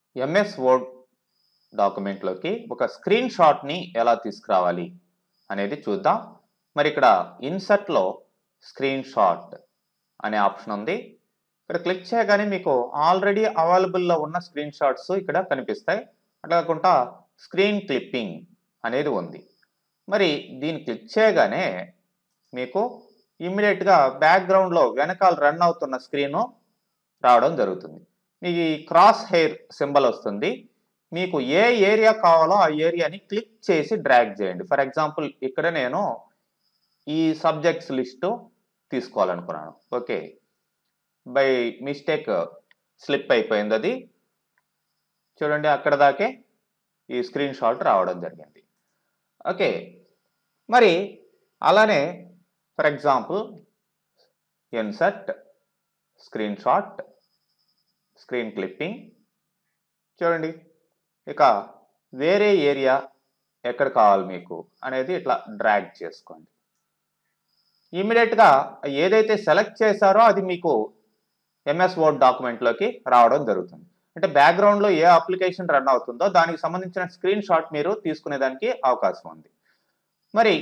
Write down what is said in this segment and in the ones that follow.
MS word డాక్యుమెంట్లోకి ఒక screen షాట్ని ఎలా తీసుకురావాలి అనేది చూద్దాం మరి ఇక్కడ ఇన్సర్ట్లో స్క్రీన్ షాట్ అనే ఆప్షన్ ఉంది ఇక్కడ క్లిక్ చేయగానే మీకు ఆల్రెడీ అవైలబుల్లో ఉన్న స్క్రీన్ షాట్స్ ఇక్కడ కనిపిస్తాయి అట్లా కాకుండా స్క్రీన్ క్లిప్పింగ్ అనేది ఉంది మరి దీన్ని క్లిక్ చేయగానే మీకు ఇమ్మీడియట్గా బ్యాక్గ్రౌండ్లో వెనకాల రన్ అవుతున్న స్క్రీను రావడం జరుగుతుంది మీకు ఈ క్రాస్ హెయిర్ సింబల్ వస్తుంది మీకు ఏ ఏరియా కావాలో ఆ ఏరియాని క్లిక్ చేసి డ్రాగ్ చేయండి ఫర్ ఎగ్జాంపుల్ ఇక్కడ నేను ఈ సబ్జెక్ట్స్ లిస్టు తీసుకోవాలనుకున్నాను ఓకే బై మిస్టేక్ స్లిప్ అయిపోయింది అది చూడండి అక్కడ దాకే ఈ స్క్రీన్ షాట్ రావడం జరిగింది ఓకే మరి అలానే for example insert screenshot screen clipping చూడండి ఇక వేరే ఏరియా ఎక్కడ కావాలి మీకు అనేది ఇట్లా డ్రాగ్ చేసుకోండి ఇమీడియట్గా ఏదైతే సెలెక్ట్ చేశారో అది మీకు ఎంఎస్ వర్డ్ డాక్యుమెంట్లోకి రావడం జరుగుతుంది అంటే బ్యాక్గ్రౌండ్లో ఏ అప్లికేషన్ రన్ అవుతుందో దానికి సంబంధించిన స్క్రీన్ షాట్ మీరు తీసుకునేదానికి అవకాశం ఉంది మరి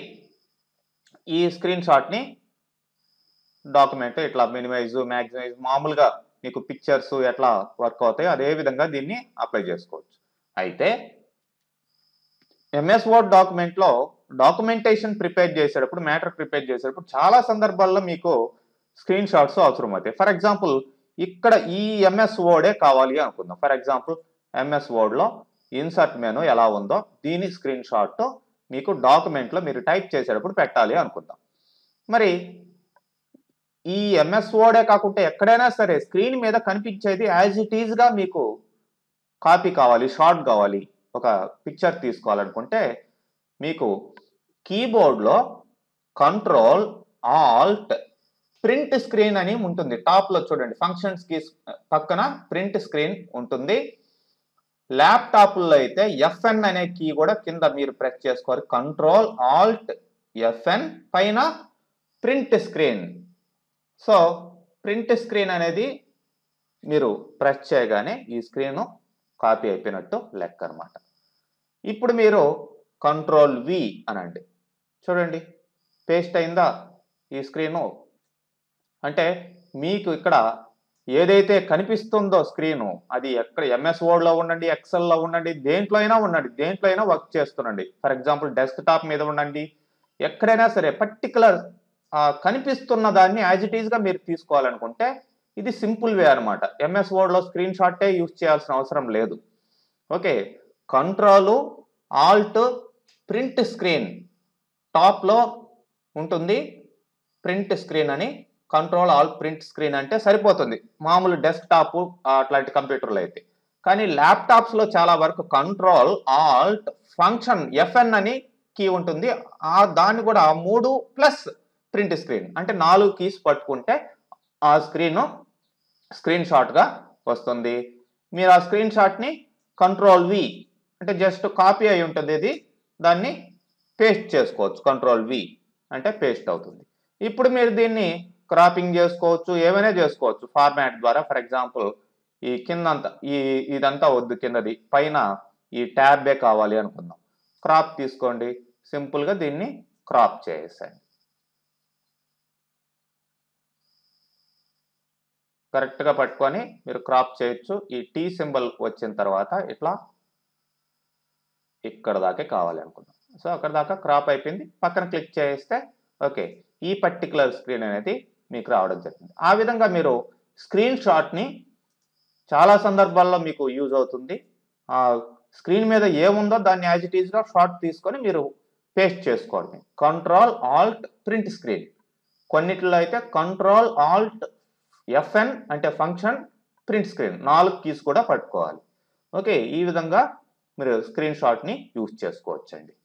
ఈ స్క్రీన్ షాట్ని డాక్యుమెంట్ ఇట్లా మినిమైజ్ మ్యాక్సిమైజ్ మామూలుగా మీకు పిక్చర్స్ ఎట్లా వర్క్ అవుతాయో అదే విధంగా దీన్ని అప్లై చేసుకోవచ్చు అయితే ఎంఎస్ వర్డ్ డాక్యుమెంట్లో డాక్యుమెంటేషన్ ప్రిపేర్ చేసేటప్పుడు మ్యాటర్ ప్రిపేర్ చేసేటప్పుడు చాలా సందర్భాల్లో మీకు స్క్రీన్ షాట్స్ అవసరం అవుతాయి ఫర్ ఎగ్జాంపుల్ ఇక్కడ ఈ ఎంఎస్ వర్డే కావాలి అనుకుందాం ఫర్ ఎగ్జాంపుల్ ఎంఎస్ వర్డ్లో ఇన్సర్ట్ మెను ఎలా ఉందో దీని స్క్రీన్ షాట్ మీకు డాక్యుమెంట్లో మీరు టైప్ చేసేటప్పుడు పెట్టాలి అనుకుందాం మరి ఈ ఎంఎస్ వర్డే కాకుండా ఎక్కడైనా సరే స్క్రీన్ మీద కనిపించేది యాజ్ ఇట్ ఈజ్గా మీకు కాపీ కావాలి షార్ట్ కావాలి ఒక పిక్చర్ తీసుకోవాలనుకుంటే మీకు కీబోర్డ్లో కంట్రోల్ ఆల్ట్ ప్రింట్ స్క్రీన్ అని ఉంటుంది టాప్లో చూడండి ఫంక్షన్స్ కి పక్కన ప్రింట్ స్క్రీన్ ఉంటుంది ల్యాప్టాప్లో అయితే ఎఫ్ఎన్ అనే కీ కూడా కింద మీరు ప్రెస్ చేసుకోవాలి కంట్రోల్ ఆల్ట్ ఎఫ్ఎన్ పైన print screen so print screen అనేది మీరు ప్రెస్ చేయగానే ఈ స్క్రీను కాపీ అయిపోయినట్టు లెక్క అనమాట ఇప్పుడు మీరు కంట్రోల్ వి అనండి చూడండి పేస్ట్ అయిందా ఈ స్క్రీను అంటే మీకు ఇక్కడ ఏదైతే కనిపిస్తుందో స్క్రీను అది ఎక్కడ ఎంఎస్ వర్డ్లో ఉండండి ఎక్సెల్లో ఉండండి దేంట్లో అయినా ఉండండి దేంట్లో అయినా వర్క్ చేస్తుండండి ఫర్ ఎగ్జాంపుల్ డెస్క్టాప్ మీద ఉండండి ఎక్కడైనా సరే పర్టికులర్ కనిపిస్తున్న దాన్ని యాజ్ ఇట్ ఈస్గా మీరు తీసుకోవాలనుకుంటే ఇది సింపుల్ వే అనమాట ఎంఎస్ వర్డ్లో స్క్రీన్ షాటే యూజ్ చేయాల్సిన అవసరం లేదు okay control alt print screen టాప్లో ఉంటుంది ప్రింట్ స్క్రీన్ అని కంట్రోల్ ఆల్ ప్రింట్ స్క్రీన్ అంటే సరిపోతుంది మామూలు డెస్క్టాప్ అట్లాంటి కంప్యూటర్లు అయితే కానీ ల్యాప్టాప్స్లో చాలా వరకు కంట్రోల్ ఆల్ట్ ఫంక్షన్ ఎఫ్ఎన్ అని కీ ఉంటుంది ఆ దాన్ని కూడా ఆ మూడు ప్లస్ ప్రింట్ స్క్రీన్ అంటే నాలుగు కీస్ పట్టుకుంటే ఆ స్క్రీన్ స్క్రీన్ షాట్గా వస్తుంది మీరు ఆ స్క్రీన్ షాట్ని కంట్రోల్ వి అంటే జస్ట్ కాపీ అయి ఉంటుంది ఇది దాన్ని పేస్ట్ చేసుకోవచ్చు కంట్రోల్ వి అంటే పేస్ట్ అవుతుంది ఇప్పుడు మీరు దీన్ని క్రాపింగ్ చేసుకోవచ్చు ఏమైనా చేసుకోవచ్చు ఫార్మాట్ ద్వారా ఫర్ ఎగ్జాంపుల్ ఈ కిందంతా ఈ ఇదంతా వద్దు కిందది పైన ఈ ట్యాబే కావాలి అనుకుందాం క్రాప్ తీసుకోండి సింపుల్గా దీన్ని క్రాప్ చేసేయండి కరెక్ట్గా పట్టుకొని మీరు క్రాప్ చేయొచ్చు ఈ టీ సింబల్ వచ్చిన తర్వాత ఇట్లా ఇక్కడ దాకే కావాలి అనుకుందాం సో అక్కడ దాకా క్రాప్ అయిపోయింది పక్కన క్లిక్ చేస్తే ఓకే ఈ పర్టికులర్ స్క్రీన్ అనేది మీకు రావడం జరిగింది ఆ విధంగా మీరు స్క్రీన్ షాట్ని చాలా సందర్భాల్లో మీకు యూజ్ అవుతుంది ఆ స్క్రీన్ మీద ఏముందో దాన్ని యాజ్ ఇట్ ఈజ్గా షార్ట్ తీసుకొని మీరు పేస్ట్ చేసుకోవడమే కంట్రోల్ ఆల్ట్ ప్రింట్ స్క్రీన్ కొన్నిట్లో అయితే కంట్రోల్ ఆల్ట్ ఎఫ్ఎన్ అంటే ఫంక్షన్ ప్రింట్ స్క్రీన్ నాలుగు కీస్ కూడా పట్టుకోవాలి ఓకే ఈ విధంగా మీరు స్క్రీన్ షాట్ని యూజ్ చేసుకోవచ్చండి